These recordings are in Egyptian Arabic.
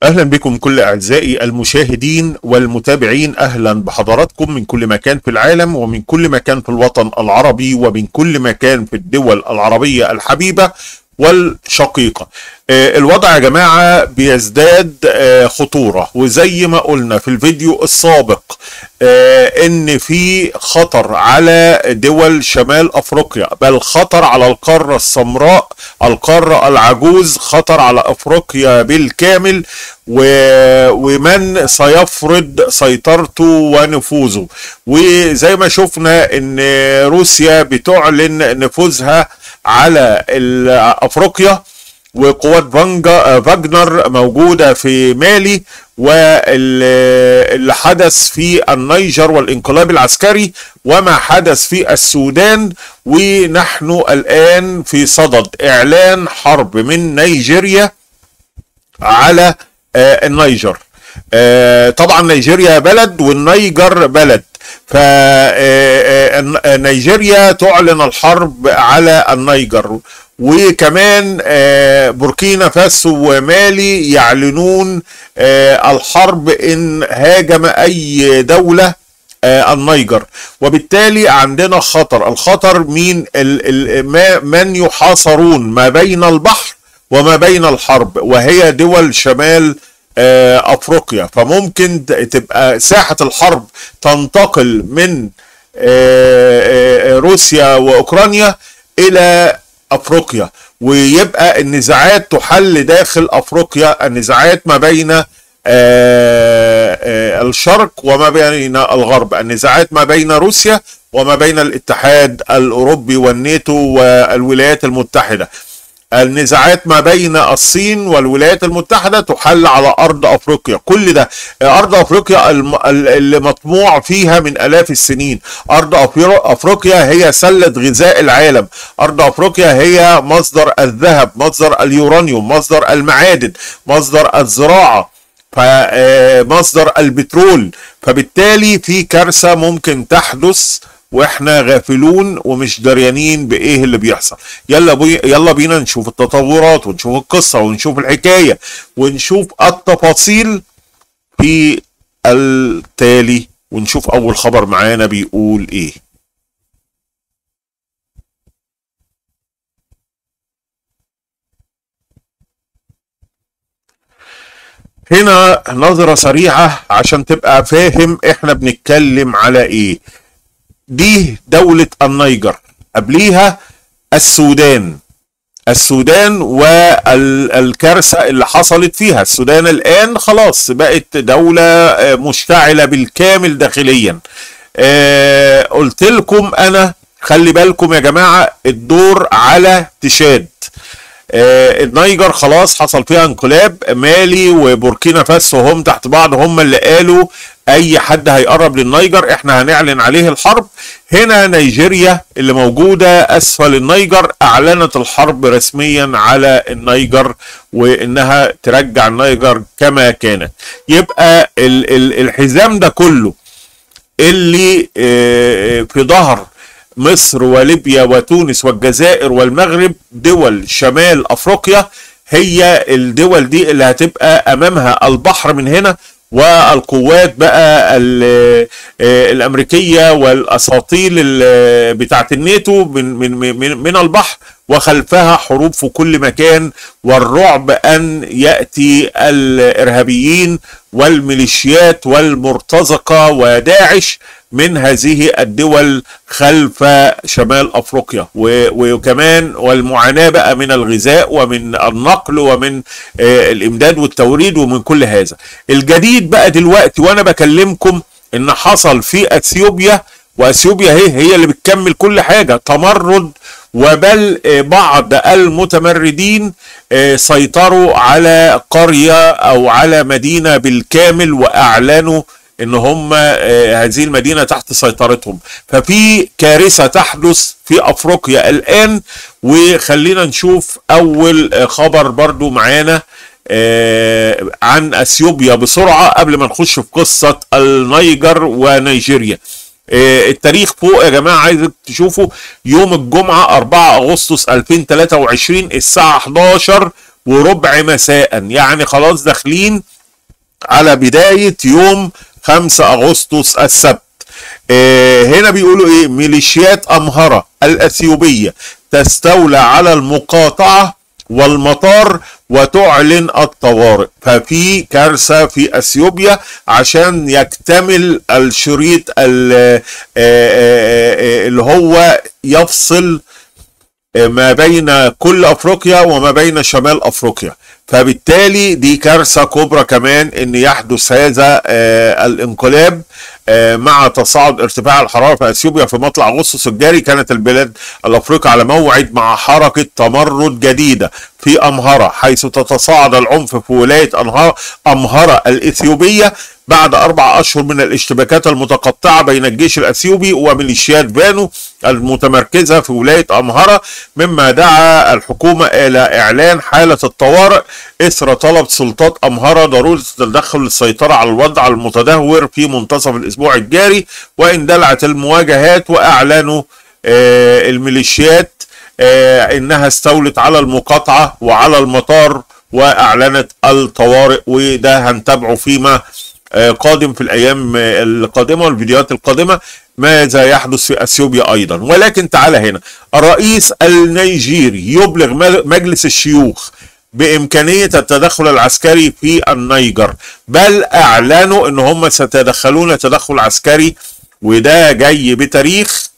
اهلا بكم كل اعزائي المشاهدين والمتابعين اهلا بحضراتكم من كل مكان في العالم ومن كل مكان في الوطن العربي ومن كل مكان في الدول العربيه الحبيبه والشقيقه. آه، الوضع يا جماعه بيزداد آه، خطوره وزي ما قلنا في الفيديو السابق آه، ان في خطر على دول شمال افريقيا بل خطر على القاره السمراء القاره العجوز خطر على افريقيا بالكامل و... ومن سيفرض سيطرته ونفوذه وزي ما شفنا ان روسيا بتعلن نفوذها على ال- افريقيا وقوات فانجا فاجنر موجودة في مالي واللي حدث في النيجر والانقلاب العسكري وما حدث في السودان ونحن الآن في صدد إعلان حرب من نيجيريا على آه، النيجر آه، طبعا نيجيريا بلد والنيجر بلد فنيجيريا تعلن الحرب على النيجر وكمان آه، بوركينا فاسو ومالي يعلنون آه، الحرب ان هاجم اي دوله آه، النيجر وبالتالي عندنا خطر الخطر مين ال ال ما من يحاصرون ما بين البحر وما بين الحرب وهي دول شمال آه، افريقيا فممكن ت- تبقى ساحه الحرب تنتقل من آه، آه، روسيا واوكرانيا الى افريقيا ويبقى النزاعات تحل داخل افريقيا النزاعات ما بين آه، آه، الشرق وما بين الغرب النزاعات ما بين روسيا وما بين الاتحاد الاوروبي والناتو والولايات المتحده النزاعات ما بين الصين والولايات المتحدة تحل على أرض أفريقيا كل ده أرض أفريقيا الم- ال- اللي مطموع فيها من آلاف السنين أرض أفري- أفريقيا هي سلة غذاء العالم أرض أفريقيا هي مصدر الذهب مصدر اليورانيوم مصدر المعادن مصدر الزراعة فمصدر البترول فبالتالي في كارثة ممكن تحدث واحنا غافلون ومش دريانين بايه اللي بيحصل يلا بي يلا بينا نشوف التطورات ونشوف القصة ونشوف الحكاية ونشوف التفاصيل في التالي ونشوف اول خبر معانا بيقول ايه هنا نظرة سريعة عشان تبقى فاهم احنا بنتكلم على ايه دي دولة النيجر قبليها السودان السودان والكارثة اللي حصلت فيها السودان الآن خلاص بقت دولة آه، مشتعلة بالكامل داخليا آه، قلت لكم أنا خلي بالكم يا جماعة الدور على تشاد آه، النيجر خلاص حصل فيها انقلاب مالي وبوركينا فاسو هم تحت بعض هم اللي قالوا اي حد هيقرب للنيجر احنا هنعلن عليه الحرب هنا نيجيريا اللي موجودة اسفل النيجر اعلنت الحرب رسميا على النيجر وانها ترجع النيجر كما كانت يبقى ال- ال- الحزام ده كله اللي آه، في ظهر مصر وليبيا وتونس والجزائر والمغرب دول شمال افريقيا هي الدول دي اللي هتبقى امامها البحر من هنا والقوات بقى ال- آه، الامريكيه والاساطيل ال- بتاعه الناتو من من من من البحر وخلفها حروب في كل مكان والرعب ان ياتي الارهابيين والميليشيات والمرتزقه وداعش من هذه الدول خلف شمال افريقيا و- وكمان والمعاناه بقى من الغذاء ومن النقل ومن آه، الامداد والتوريد ومن كل هذا الجديد بقى دلوقتي وانا بكلمكم ان حصل في اثيوبيا واثيوبيا هي هي اللي بتكمل كل حاجه تمرد وبل آه، بعض المتمردين آه، سيطروا على قريه او على مدينه بالكامل واعلنوا ان هم آه، هذه المدينه تحت سيطرتهم ففي كارثه تحدث في افريقيا الان وخلينا نشوف اول آه، خبر برضو معانا آه، عن اثيوبيا بسرعه قبل ما نخش في قصه النيجر ونيجيريا آه، التاريخ فوق يا جماعه عايزك تشوفوا يوم الجمعه 4 اغسطس 2023 الساعه 11 وربع مساء يعني خلاص داخلين على بداية يوم 5 أغسطس السبت آه، هنا بيقولوا ايه ميليشيات أمهرة الأثيوبية تستولى على المقاطعة والمطار وتعلن الطوارئ ففي كارثة في أثيوبيا عشان يكتمل الشريط ال- آه، آه، آه، اللي هو يفصل ما بين كل افريقيا وما بين شمال افريقيا فبالتالي دي كارثه كبرى كمان ان يحدث هذا آه الانقلاب آه مع تصاعد ارتفاع الحراره في اثيوبيا في مطلع اغسطس الجاري كانت البلاد الافريقيه على موعد مع حركه تمرد جديده في امهره حيث تتصاعد العنف في ولايه أنهار- امهره الاثيوبيه بعد أربع أشهر من الاشتباكات المتقطعة بين الجيش الأثيوبي وميليشيات فانو المتمركزة في ولاية أمهرة مما دعا الحكومة إلى إعلان حالة الطوارئ إثر طلب سلطات أمهرة ضرورة التدخل للسيطرة على الوضع المتدهور في منتصف الأسبوع الجاري واندلعت المواجهات وأعلنوا آه، الميليشيات آه، إنها استولت على المقاطعة وعلى المطار وأعلنت الطوارئ وده هنتابعه فيما آه، قادم في الايام آه، القادمه والفيديوهات القادمه ماذا يحدث في اثيوبيا ايضا ولكن تعالى هنا الرئيس النيجيري يبلغ مل- مجلس الشيوخ بامكانيه التدخل العسكري في النيجر بل اعلنوا ان هم سيتدخلون تدخل عسكري وده جاي بتاريخ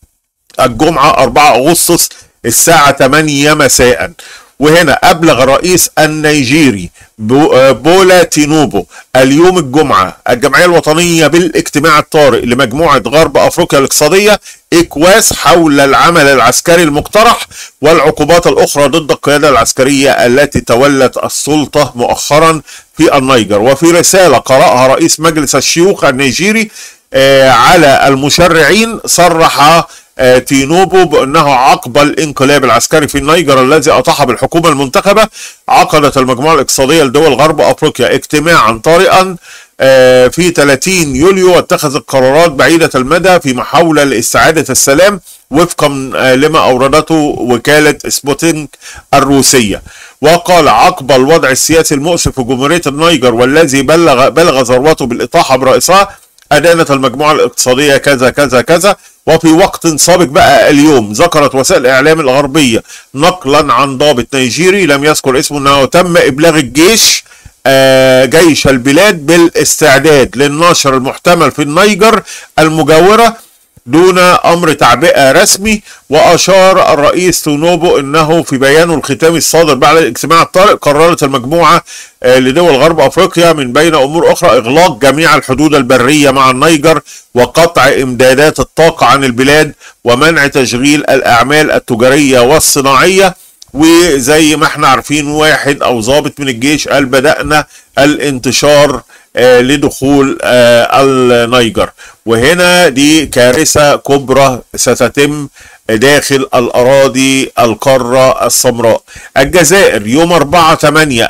الجمعة 4 أغسطس الساعة 8 مساء وهنا أبلغ الرئيس النيجيري بو- آه، بولا تينوبو اليوم الجمعة الجمعية الوطنية بالاجتماع الطارئ لمجموعة غرب أفريقيا الاقتصادية إكواس حول العمل العسكري المقترح والعقوبات الأخرى ضد القيادة العسكرية التي تولت السلطة مؤخرا في النيجر وفي رسالة قرأها رئيس مجلس الشيوخ النيجيري آه، على المشرعين صرح آه، تينوبو بأنه عقب الانقلاب العسكري في النيجر الذي أطاح بالحكومة المنتخبة عقدت المجموعة الاقتصادية لدول غرب أفريقيا اجتماعا طارئا آه، في 30 يوليو واتخذت قرارات بعيدة المدى في محاولة لاستعادة السلام وفقا آه، لما أوردته وكالة سبوتينك الروسية وقال عقب الوضع السياسي المؤسف في جمهورية النيجر والذي بلغ بلغ ذروته بالإطاحة برئيسها أدانت المجموعة الاقتصادية كذا كذا كذا وفي وقت سابق بقى اليوم ذكرت وسائل الإعلام الغربية نقلا عن ضابط نيجيري لم يذكر اسمه أنه تم إبلاغ الجيش آه، جيش البلاد بالاستعداد للنشر المحتمل في النيجر المجاورة دون امر تعبئه رسمي واشار الرئيس تونوبو انه في بيانه الختامي الصادر بعد الاجتماع الطارئ قررت المجموعه آه، لدول غرب افريقيا من بين امور اخرى اغلاق جميع الحدود البريه مع النيجر وقطع امدادات الطاقه عن البلاد ومنع تشغيل الاعمال التجاريه والصناعيه وزي ما احنا عارفين واحد او ضابط من الجيش قال بدأنا الانتشار آه، لدخول آه، النيجر وهنا دي كارثة كبرى ستتم داخل الأراضي القارة السمراء الجزائر يوم 4 8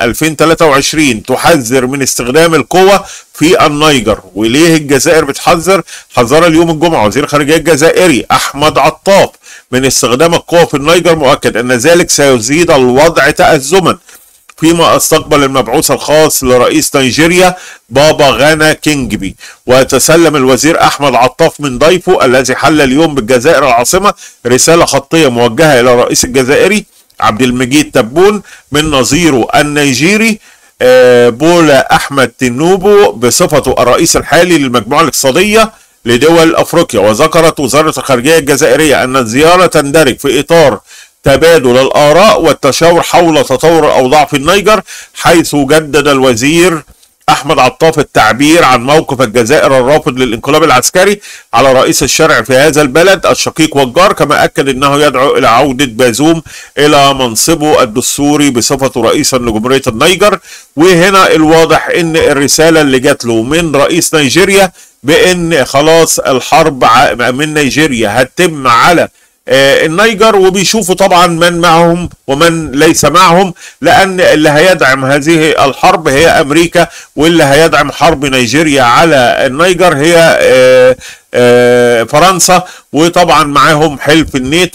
2023 تحذر من استخدام القوة في النيجر وليه الجزائر بتحذر حذر اليوم الجمعة وزير الخارجية الجزائري أحمد عطاف من استخدام القوة في النيجر مؤكد أن ذلك سيزيد الوضع تأزما فيما استقبل المبعوث الخاص لرئيس نيجيريا بابا غانا كينجبي وتسلم الوزير احمد عطاف من ضيفه الذي حل اليوم بالجزائر العاصمه رساله خطيه موجهه الى الرئيس الجزائري عبد المجيد تبون من نظيره النيجيري آه، بولا احمد تنوبو بصفته الرئيس الحالي للمجموعه الاقتصاديه لدول افريقيا وذكرت وزاره الخارجيه الجزائريه ان الزياره تندرج في اطار تبادل الآراء والتشاور حول تطور الأوضاع في النيجر حيث جدد الوزير أحمد عطاف التعبير عن موقف الجزائر الرافض للانقلاب العسكري على رئيس الشرع في هذا البلد الشقيق والجار كما أكد أنه يدعو إلى عودة بازوم إلى منصبه الدستوري بصفته رئيسا لجمهورية النيجر وهنا الواضح أن الرسالة اللي جات له من رئيس نيجيريا بأن خلاص الحرب ع- من نيجيريا هتتم على آه، النيجر وبيشوفوا طبعا من معهم ومن ليس معهم لان اللي هيدعم هذه الحرب هي امريكا واللي هيدعم حرب نيجيريا على النيجر هي آه، آه، فرنسا وطبعا معاهم حلف الناتو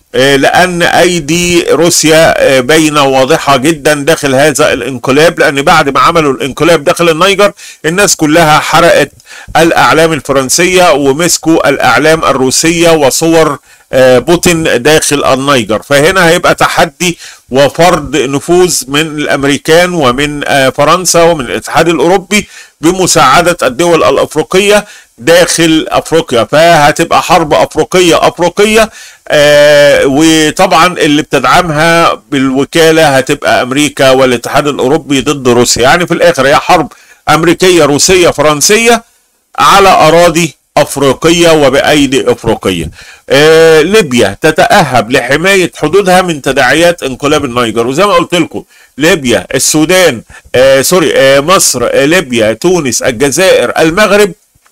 لان ايدي روسيا باينه واضحه جدا داخل هذا الانقلاب لان بعد ما عملوا الانقلاب داخل النيجر الناس كلها حرقت الاعلام الفرنسيه ومسكوا الاعلام الروسيه وصور بوتين داخل النيجر فهنا هيبقى تحدي وفرض نفوذ من الامريكان ومن فرنسا ومن الاتحاد الاوروبي بمساعده الدول الافريقيه داخل افريقيا فهتبقى حرب افريقيه افريقيه آه وطبعا اللي بتدعمها بالوكاله هتبقى امريكا والاتحاد الاوروبي ضد روسيا يعني في الاخر هي حرب امريكيه روسيه فرنسيه على اراضي افريقيه وبايدي افريقيه. آه ليبيا تتاهب لحمايه حدودها من تداعيات انقلاب النيجر وزي ما قلت لكم ليبيا السودان آه سوري آه مصر آه ليبيا تونس الجزائر المغرب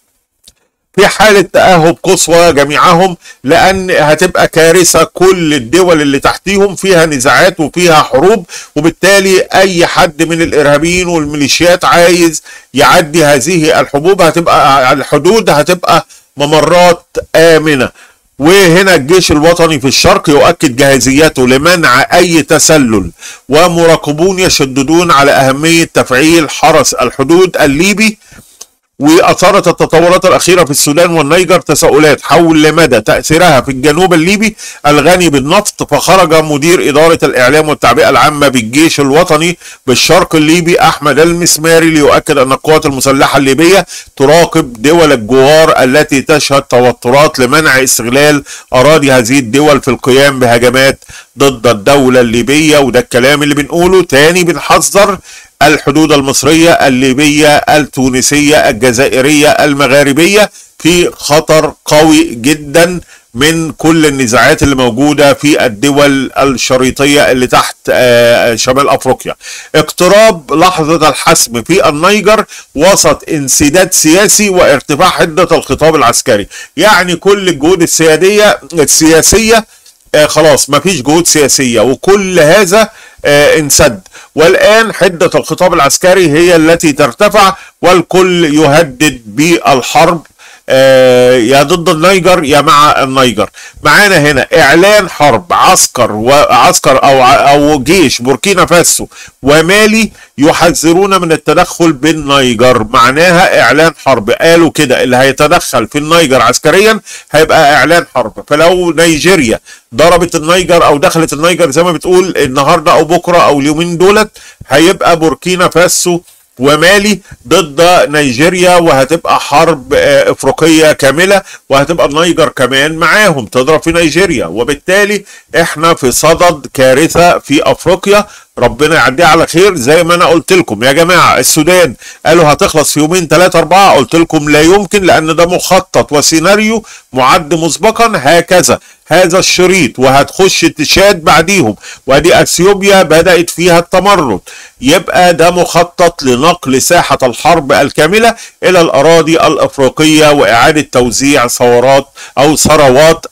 في حالة تأهب قصوى جميعهم لأن هتبقى كارثة كل الدول اللي تحتيهم فيها نزاعات وفيها حروب وبالتالي أي حد من الإرهابيين والميليشيات عايز يعدي هذه الحبوب هتبقى الحدود هتبقى ممرات آمنة وهنا الجيش الوطني في الشرق يؤكد جاهزيته لمنع أي تسلل ومراقبون يشددون على أهمية تفعيل حرس الحدود الليبي واثارت التطورات الاخيره في السودان والنيجر تساؤلات حول مدى تاثيرها في الجنوب الليبي الغني بالنفط فخرج مدير اداره الاعلام والتعبئه العامه بالجيش الوطني بالشرق الليبي احمد المسماري ليؤكد ان القوات المسلحه الليبيه تراقب دول الجوار التي تشهد توترات لمنع استغلال اراضي هذه الدول في القيام بهجمات ضد الدوله الليبيه وده الكلام اللي بنقوله تاني بنحذر الحدود المصرية الليبية التونسية الجزائرية المغاربية في خطر قوي جدا من كل النزاعات اللي موجودة في الدول الشريطية اللي تحت شمال أفريقيا اقتراب لحظة الحسم في النيجر وسط انسداد سياسي وارتفاع حدة الخطاب العسكري يعني كل الجهود السيادية السياسية آه خلاص مفيش جهود سياسية وكل هذا آه انسد والآن حدة الخطاب العسكري هي التي ترتفع والكل يهدد بالحرب آه يا ضد النيجر يا مع النيجر معانا هنا اعلان حرب عسكر وعسكر او او جيش بوركينا فاسو ومالي يحذرون من التدخل بالنيجر معناها اعلان حرب قالوا كده اللي هيتدخل في النيجر عسكريا هيبقى اعلان حرب فلو نيجيريا ضربت النيجر او دخلت النيجر زي ما بتقول النهارده او بكره او اليومين دولت هيبقى بوركينا فاسو ومالي ضد نيجيريا وهتبقى حرب افريقيه كامله وهتبقى النيجر كمان معاهم تضرب في نيجيريا وبالتالي احنا في صدد كارثه في افريقيا ربنا يعديها على خير زي ما انا قلت لكم يا جماعه السودان قالوا هتخلص في يومين ثلاثه اربعه قلت لكم لا يمكن لان ده مخطط وسيناريو معد مسبقا هكذا هذا الشريط وهتخش تشاد بعديهم وادي اثيوبيا بدات فيها التمرد يبقى ده مخطط لنقل ساحه الحرب الكامله الى الاراضي الافريقيه واعاده توزيع ثورات او ثروات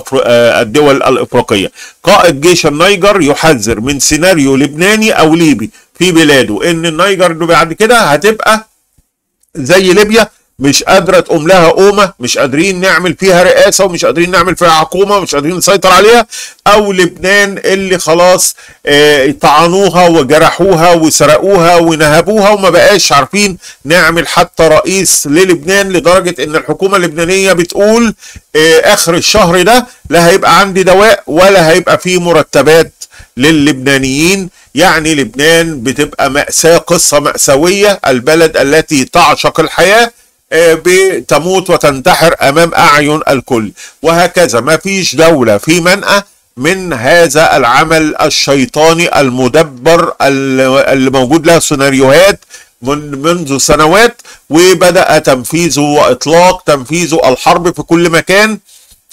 الدول الافريقيه قائد جيش النيجر يحذر من سيناريو لبناني او ليبي في بلاده ان النيجر بعد كده هتبقى زي ليبيا مش قادرة تقوم لها قومة مش قادرين نعمل فيها رئاسة ومش قادرين نعمل فيها حكومة مش قادرين نسيطر عليها أو لبنان اللي خلاص اه طعنوها وجرحوها وسرقوها ونهبوها وما بقاش عارفين نعمل حتى رئيس للبنان لدرجة إن الحكومة اللبنانية بتقول اه آخر الشهر ده لا هيبقى عندي دواء ولا هيبقى فيه مرتبات للبنانيين يعني لبنان بتبقى مأساة قصة مأساوية البلد التي تعشق الحياة بتموت وتنتحر امام اعين الكل وهكذا ما فيش دولة في منأى من هذا العمل الشيطاني المدبر اللي موجود له سيناريوهات من منذ سنوات وبدأ تنفيذه وإطلاق تنفيذه الحرب في كل مكان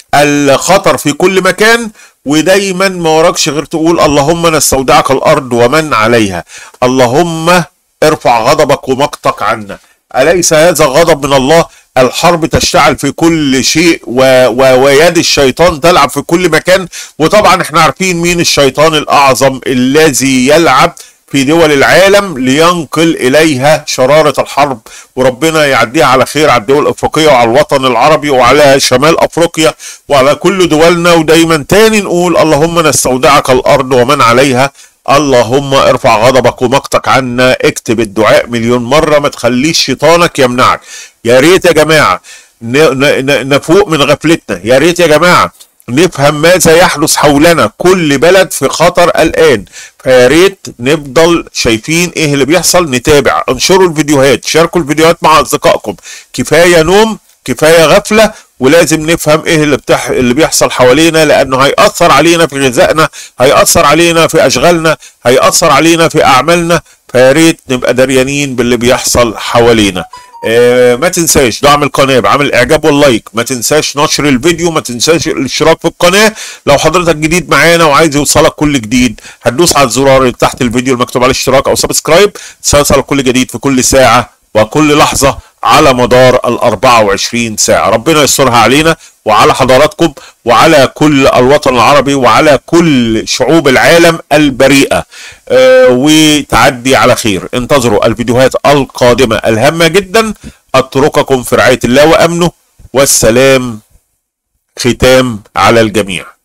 الخطر في كل مكان ودايما ما وراكش غير تقول اللهم نستودعك الأرض ومن عليها اللهم ارفع غضبك ومقتك عنا أليس هذا غضب من الله الحرب تشتعل في كل شيء و... و... ويد الشيطان تلعب في كل مكان وطبعا احنا عارفين مين الشيطان الأعظم الذي يلعب في دول العالم لينقل اليها شراره الحرب وربنا يعديها على خير على الدول الافريقيه وعلى الوطن العربي وعلى شمال افريقيا وعلى كل دولنا ودايما تاني نقول اللهم نستودعك الارض ومن عليها اللهم ارفع غضبك ومقتك عنا اكتب الدعاء مليون مرة ما تخليش شيطانك يمنعك يا ريت يا جماعة نفوق من غفلتنا يا ريت يا جماعة نفهم ماذا يحدث حولنا كل بلد في خطر الآن فيا ريت نفضل شايفين ايه اللي بيحصل نتابع انشروا الفيديوهات شاركوا الفيديوهات مع اصدقائكم كفاية نوم كفاية غفلة ولازم نفهم ايه اللي بتح... اللي بيحصل حوالينا لانه هيأثر علينا في غذائنا هيأثر علينا في اشغالنا هيأثر علينا في اعمالنا فيا ريت نبقى دريانين باللي بيحصل حوالينا آه ما تنساش دعم القناه بعمل اعجاب واللايك ما تنساش نشر الفيديو ما تنساش الاشتراك في القناه لو حضرتك جديد معانا وعايز يوصلك كل جديد هتدوس على الزرار اللي تحت الفيديو المكتوب عليه اشتراك او سبسكرايب سيوصلك كل جديد في كل ساعه وكل لحظه على مدار ال 24 ساعة ربنا يسترها علينا وعلى حضراتكم وعلى كل الوطن العربي وعلى كل شعوب العالم البريئة آه وتعدي على خير انتظروا الفيديوهات القادمة الهامة جدا اترككم في رعاية الله وامنه والسلام ختام على الجميع